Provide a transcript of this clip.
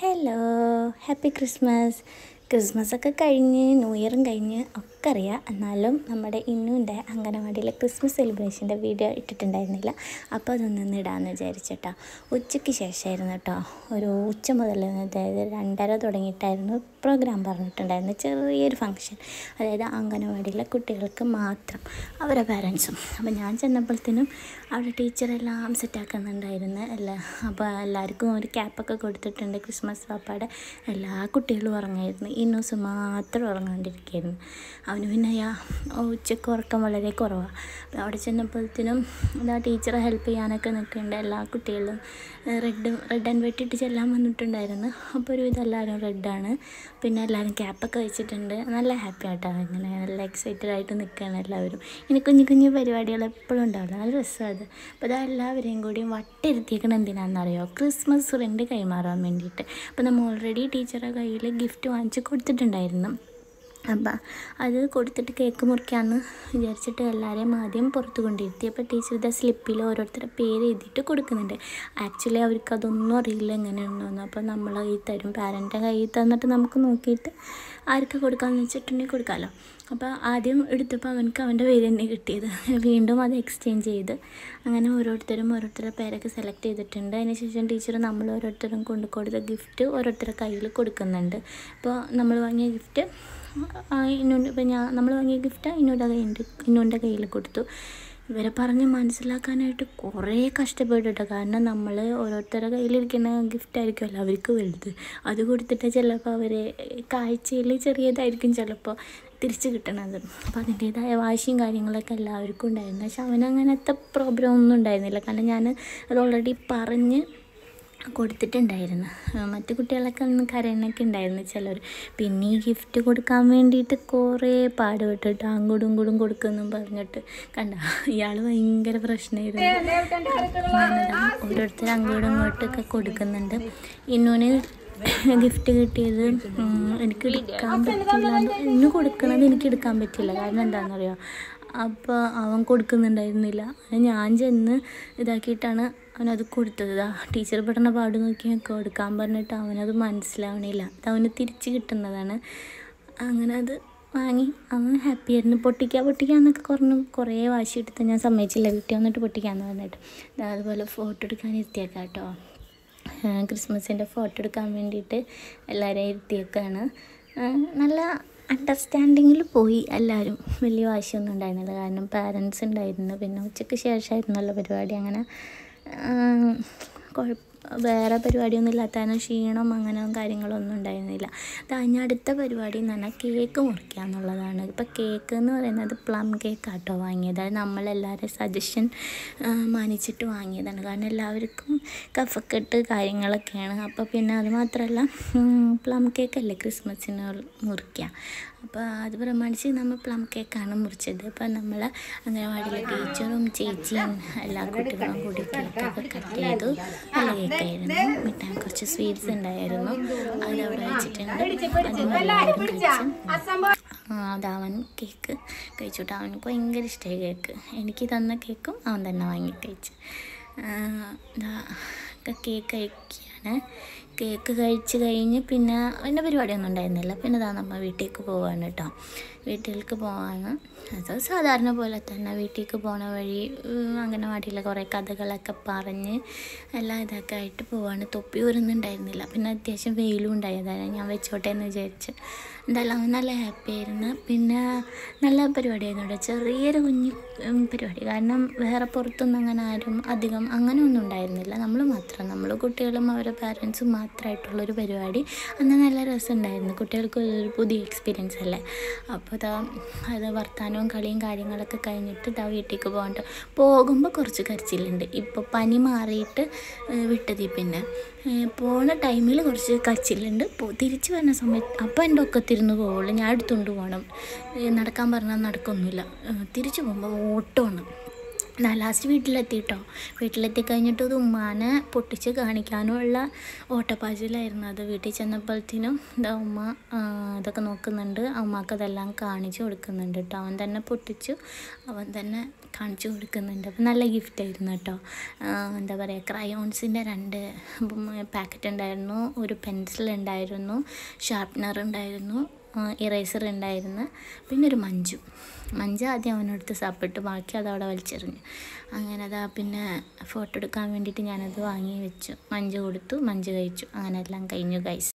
hello happy Christmas Christmas ഒക്കെ കഴിഞ്ഞ് new ഇയറും കഴിഞ്ഞ് ഒക്കെ അറിയാം എന്നാലും നമ്മുടെ ഇന്നുൻ്റെ അംഗനവാടിയിലെ ക്രിസ്മസ് സെലിബ്രേഷൻ്റെ വീഡിയോ ഇട്ടിട്ടുണ്ടായിരുന്നില്ല അപ്പോൾ അതൊന്നും ഇടാമെന്ന് വിചാരിച്ചിട്ടോ ഉച്ചയ്ക്ക് ശേഷമായിരുന്നു കേട്ടോ ഒരു ഉച്ച മുതൽ അതായത് രണ്ടര തുടങ്ങിയിട്ടായിരുന്നു പ്രോഗ്രാം പറഞ്ഞിട്ടുണ്ടായിരുന്നു ചെറിയൊരു ഫങ്ഷൻ അതായത് അംഗനവാടിയിലെ കുട്ടികൾക്ക് മാത്രം അവരുടെ പാരൻസും അപ്പോൾ ഞാൻ ചെന്നപ്പോഴത്തേനും അവിടെ ടീച്ചറെല്ലാം സെറ്റാക്കുന്നുണ്ടായിരുന്നു എല്ലാ അപ്പോൾ എല്ലാവർക്കും ഒരു ക്യാപ്പൊക്കെ കൊടുത്തിട്ടുണ്ട് ക്രിസ്മസ് പാപ്പാടെ എല്ലാ കുട്ടികളും ഉറങ്ങായിരുന്നു ഇന്നൂസ് മാത്രം ഉറങ്ങാണ്ടിരിക്കുകയായിരുന്നു അവന് പിന്നെ യാ ഉച്ചയ്ക്ക് ഉറക്കം വളരെ കുറവാണ് അപ്പോൾ അവിടെ ചെന്നപ്പോഴത്തേനും ഇതാ ടീച്ചറെ ഹെൽപ്പ് ചെയ്യാനൊക്കെ നിൽക്കുന്നുണ്ട് എല്ലാ കുട്ടികളും റെഡ് റെഡ് ആൻഡ് വെട്ടിട്ട് ചെല്ലാൻ വന്നിട്ടുണ്ടായിരുന്നു അപ്പോൾ ഒരുവിധം എല്ലാവരും റെഡാണ് പിന്നെ എല്ലാവരും ക്യാപ്പൊക്കെ വെച്ചിട്ടുണ്ട് നല്ല ഹാപ്പി ആയിട്ടോ ഇങ്ങനെ നല്ല എക്സൈറ്റഡ് ആയിട്ട് നിൽക്കുകയാണ് എല്ലാവരും ഇനി കുഞ്ഞു കുഞ്ഞു പരിപാടികൾ എപ്പോഴും ഉണ്ടാവില്ല നല്ല രസമാണ് അത് അപ്പോൾ അത് എല്ലാവരെയും കൂടി വട്ടിരുത്തിയേക്കണം എന്തിനാണെന്നറിയോ ക്രിസ്മസ് ഫ്രണ്ട് കൈമാറാൻ വേണ്ടിയിട്ട് അപ്പോൾ നമ്മൾ ഓൾറെഡി ടീച്ചറുടെ കയ്യിൽ ഗിഫ്റ്റ് വാങ്ങിച്ച് കൊടുത്തിട്ടുണ്ടായിരുന്നു അപ്പം അത് കൊടുത്തിട്ട് കേക്ക് മുറിക്കാമെന്ന് വിചാരിച്ചിട്ട് എല്ലാവരെയും ആദ്യം പുറത്ത് കൊണ്ടിരുത്തി അപ്പോൾ ടീച്ചർ ഇതാ സ്ലിപ്പിൽ ഓരോരുത്തരുടെ പേര് എഴുതിയിട്ട് കൊടുക്കുന്നുണ്ട് ആക്ച്വലി അവർക്ക് അതൊന്നും അറിയില്ല എങ്ങനെയാണെന്നൊന്നും അപ്പോൾ നമ്മൾ കയ്യിൽ തരും പാരൻ്റെ കയ്യിൽ തന്നിട്ട് നമുക്ക് നോക്കിയിട്ട് ആർക്ക് കൊടുക്കാമെന്ന് വെച്ചിട്ടുണ്ടെങ്കിൽ കൊടുക്കാമല്ലോ അപ്പോൾ ആദ്യം എടുത്തപ്പോൾ അവനക്ക് അവൻ്റെ പേര് തന്നെ കിട്ടിയത് വീണ്ടും അത് എക്സ്ചേഞ്ച് ചെയ്ത് അങ്ങനെ ഓരോരുത്തരും ഓരോരുത്തരുടെ പേരൊക്കെ സെലക്ട് ചെയ്തിട്ടുണ്ട് അതിനുശേഷം ടീച്ചർ നമ്മൾ ഓരോരുത്തരും കൊണ്ടു കൊടുത്ത ഗിഫ്റ്റ് ഓരോരുത്തരുടെ കയ്യിൽ കൊടുക്കുന്നുണ്ട് അപ്പോൾ നമ്മൾ വാങ്ങിയ ഗിഫ്റ്റ് ഇന്നുണ്ട് ഇപ്പം ഞാൻ നമ്മൾ വാങ്ങിയ ഗിഫ്റ്റ് ഇന്നൂടെ കയ്യിൽ ഇന്നൂൻ്റെ കയ്യിൽ കൊടുത്തു ഇവരെ പറഞ്ഞ് മനസ്സിലാക്കാനായിട്ട് കുറേ കഷ്ടപ്പെട്ടിട്ടോ കാരണം നമ്മൾ ഓരോരുത്തരുടെ കയ്യിലിരിക്കുന്ന ഗിഫ്റ്റ് ആയിരിക്കുമല്ലോ അവർക്ക് വലുത് അത് കൊടുത്തിട്ട് ചിലപ്പോൾ അവർ കാഴ്ചയിൽ ചെറിയതായിരിക്കും ചിലപ്പോൾ തിരിച്ച് കിട്ടണത് അപ്പോൾ അതിൻ്റേതായ വാശിയും കാര്യങ്ങളൊക്കെ എല്ലാവർക്കും ഉണ്ടായിരുന്നു പക്ഷെ അവനങ്ങനത്തെ പ്രോബ്ലം ഒന്നും ഉണ്ടായിരുന്നില്ല കാരണം ഞാൻ അത് ഓൾറെഡി പറഞ്ഞ് കൊടുത്തിട്ടുണ്ടായിരുന്നു മറ്റു കുട്ടികളൊക്കെ ഒന്ന് കരയണൊക്കെ ഉണ്ടായിരുന്നു ചിലർ പിന്നെ ഈ ഗിഫ്റ്റ് കൊടുക്കാൻ വേണ്ടിയിട്ട് കുറേ പാടുപെട്ടിട്ട് അങ്ങോട്ടും ഇങ്ങോട്ടും കൊടുക്കുമെന്നും പറഞ്ഞിട്ട് കണ്ട ഇയാൾ ഭയങ്കര പ്രശ്നമായിരുന്നു ഞാനതാ ഓരോരുത്തർ അങ്ങോട്ടും ഇങ്ങോട്ടൊക്കെ കൊടുക്കുന്നുണ്ട് ഇന്നൂന് ഗിഫ്റ്റ് കിട്ടിയത് എനിക്ക് എടുക്കാൻ പറ്റില്ല ഇന്ന് കൊടുക്കണത് എനിക്ക് എടുക്കാൻ പറ്റില്ല കാരണം എന്താണെന്നറിയോ അപ്പോൾ അവൻ കൊടുക്കുന്നുണ്ടായിരുന്നില്ല ഞാൻ ചെന്ന് ഇതാക്കിയിട്ടാണ് അവനത് കൊടുത്തത് ആ ടീച്ചർ പെടുന്ന പാട് നോക്കി കൊടുക്കാൻ പറഞ്ഞിട്ട് അവനത് മനസ്സിലാവണില്ല അത് അവന് തിരിച്ച് കിട്ടുന്നതാണ് അങ്ങനെ അത് വാങ്ങി അവൻ ഹാപ്പി ആയിരുന്നു പൊട്ടിക്കുക പൊട്ടിക്കാന്നൊക്കെ പറഞ്ഞു കുറേ വാശി എടുത്ത് ഞാൻ സമ്മതിച്ചില്ല വീട്ടിൽ വന്നിട്ട് പൊട്ടിക്കാന്ന് പറഞ്ഞിട്ട് അതുപോലെ ഫോട്ടോ എടുക്കാൻ ഇരുത്തിയേക്കാം കേട്ടോ ക്രിസ്മസിൻ്റെ ഫോട്ടോ എടുക്കാൻ വേണ്ടിയിട്ട് എല്ലാവരെയും ഇരുത്തിയേക്കാണ് നല്ല അണ്ടർസ്റ്റാൻഡിങ്ങിൽ പോയി എല്ലാവരും വലിയ വാശിയൊന്നും ഉണ്ടായിരുന്നില്ല കാരണം പാരൻസ് ഉണ്ടായിരുന്നു പിന്നെ ഉച്ചയ്ക്ക് ശേഷമായിരുന്നല്ലോ പരിപാടി അങ്ങനെ കുഴപ്പം വേറെ പരിപാടിയൊന്നും ഇല്ലാത്തതിനും ക്ഷീണം അങ്ങനെ കാര്യങ്ങളൊന്നും ഉണ്ടായിരുന്നില്ല കഴിഞ്ഞ അടുത്ത പരിപാടി എന്ന് പറഞ്ഞാൽ കേക്ക് മുറിക്കുക എന്നുള്ളതാണ് ഇപ്പോൾ കേക്ക് എന്ന് പറയുന്നത് പ്ലം കേക്ക് ആട്ടോ വാങ്ങിയത് അത് നമ്മളെല്ലാവരും സജഷൻ മാനിച്ചിട്ട് വാങ്ങിയതാണ് കാരണം എല്ലാവർക്കും കഫക്കെട്ട് കാര്യങ്ങളൊക്കെയാണ് അപ്പോൾ പിന്നെ അത് മാത്രമല്ല പ്ലം കേക്കല്ലേ ക്രിസ്മസിന് മുറിക്കുക അപ്പോൾ അത് പ്രമാണിച്ച് നമ്മൾ പ്ലം കേക്കാണ് മുറിച്ചത് അപ്പോൾ നമ്മൾ അംഗനവാടിയിലെ ടീച്ചറും ചേച്ചിയും എല്ലാ കുട്ടികളും കൂടി കേക്കൊക്കെ കട്ട് ചെയ്തു നല്ല കേക്കായിരുന്നു മിഠായി കുറച്ച് സ്വീറ്റ്സ് ഉണ്ടായിരുന്നു അതവിടെ വെച്ചിട്ടുണ്ട് അതെല്ലാവരും കഴിച്ചു അതവൻ കേക്ക് കഴിച്ചിട്ട് അവനക്ക് ഭയങ്കര ഇഷ്ടമായി കേക്ക് എനിക്ക് തന്ന കേക്കും അവൻ തന്നെ വാങ്ങി കഴിച്ച് കേക്ക് കഴിക്കുകയാണ് കേക്ക് കഴിച്ച് കഴിഞ്ഞ് പിന്നെ അതിൻ്റെ പരിപാടിയൊന്നും ഉണ്ടായിരുന്നില്ല പിന്നെ ഇതാ നമ്മൾ വീട്ടിലേക്ക് പോവാണ് കേട്ടോ വീട്ടിലേക്ക് പോവാണ് അത് സാധാരണ പോലെ തന്നെ വീട്ടിലേക്ക് പോണ വഴി അംഗനവാടിയിലെ കുറേ കഥകളൊക്കെ പറഞ്ഞ് എല്ലാം ഇതൊക്കെ ആയിട്ട് പോവാണ് തൊപ്പി ഊരുന്നുണ്ടായിരുന്നില്ല പിന്നെ അത്യാവശ്യം വെയിലും ഉണ്ടായതാണ് ഞാൻ വെച്ചോട്ടെ എന്ന് വിചാരിച്ച് എന്തായാലും അവൻ നല്ല ഹാപ്പി ആയിരുന്നു പിന്നെ നല്ല പരിപാടിയായിരുന്നു ഇവിടെ ചെറിയൊരു കുഞ്ഞു പരിപാടി കാരണം വേറെ പുറത്തൊന്നും അങ്ങനെ ആരും അധികം അങ്ങനെ ഒന്നും ഉണ്ടായിരുന്നില്ല നമ്മൾ മാത്രം നമ്മൾ കുട്ടികളും അവരുടെ പാരൻസും മാത്രമായിട്ടുള്ളൊരു പരിപാടി അന്ന് നല്ല രസമുണ്ടായിരുന്നു കുട്ടികൾക്ക് ഒരു പുതിയ എക്സ്പീരിയൻസ് അല്ലേ അപ്പോൾ ഇതാ അത് വർത്തമാനവും കളിയും കാര്യങ്ങളൊക്കെ കഴിഞ്ഞിട്ട് ഇതാ വീട്ടിലേക്ക് പോകണ്ട പോകുമ്പോൾ കുറച്ച് കരച്ചിലുണ്ട് ഇപ്പോൾ പനി മാറിയിട്ട് വിട്ടതി പിന്നെ പോണ ടൈമിൽ കുറച്ച് കച്ചിലുണ്ട് തിരിച്ച് വരുന്ന സമയത്ത് അപ്പോൾ എൻ്റെ ഒക്കത്തിരുന്ന് പോവുള്ളൂ ഞാൻ എടുത്തുകൊണ്ട് പോകണം നടക്കാൻ പറഞ്ഞാൽ നടക്കൊന്നുമില്ല തിരിച്ചു പോകുമ്പോൾ ഓട്ടമാണ് ഞാൻ ലാസ്റ്റ് വീട്ടിലെത്തി കേട്ടോ വീട്ടിലെത്തി കഴിഞ്ഞിട്ട് ഇത് ഉമ്മാനെ പൊട്ടിച്ച് കാണിക്കാനുമുള്ള ഓട്ടപ്പാച്ചിലായിരുന്നു അത് വീട്ടിൽ ചെന്നപ്പോഴത്തേനും ഇതാ ഉമ്മ ഇതൊക്കെ നോക്കുന്നുണ്ട് ഉമ്മാക്ക് അതെല്ലാം കാണിച്ചു കൊടുക്കുന്നുണ്ട് കേട്ടോ അവൻ തന്നെ പൊട്ടിച്ചു അവൻ തന്നെ കാണിച്ചു കൊടുക്കുന്നുണ്ട് അപ്പം നല്ല ഗിഫ്റ്റ് ആയിരുന്നു കേട്ടോ എന്താ പറയുക ക്രയോൺസിൻ്റെ രണ്ട് പാക്കറ്റ് ഉണ്ടായിരുന്നു ഒരു പെൻസിൽ ഉണ്ടായിരുന്നു ഷാർപ്നർ ഉണ്ടായിരുന്നു ഇറേസർ ഉണ്ടായിരുന്നു പിന്നെ ഒരു മഞ്ചു മഞ്ച് ആദ്യം അവനടുത്ത് സപ്പിട്ട് ബാക്കി അത് അവിടെ വലിച്ചെറിഞ്ഞു അങ്ങനെ അതാ പിന്നെ ഫോട്ടോ എടുക്കാൻ വേണ്ടിയിട്ട് ഞാനത് വാങ്ങി വെച്ചു മഞ്ച് കൊടുത്തു മഞ്ച് കഴിച്ചു അങ്ങനെ എല്ലാം കഴിഞ്ഞു ഗൈസ്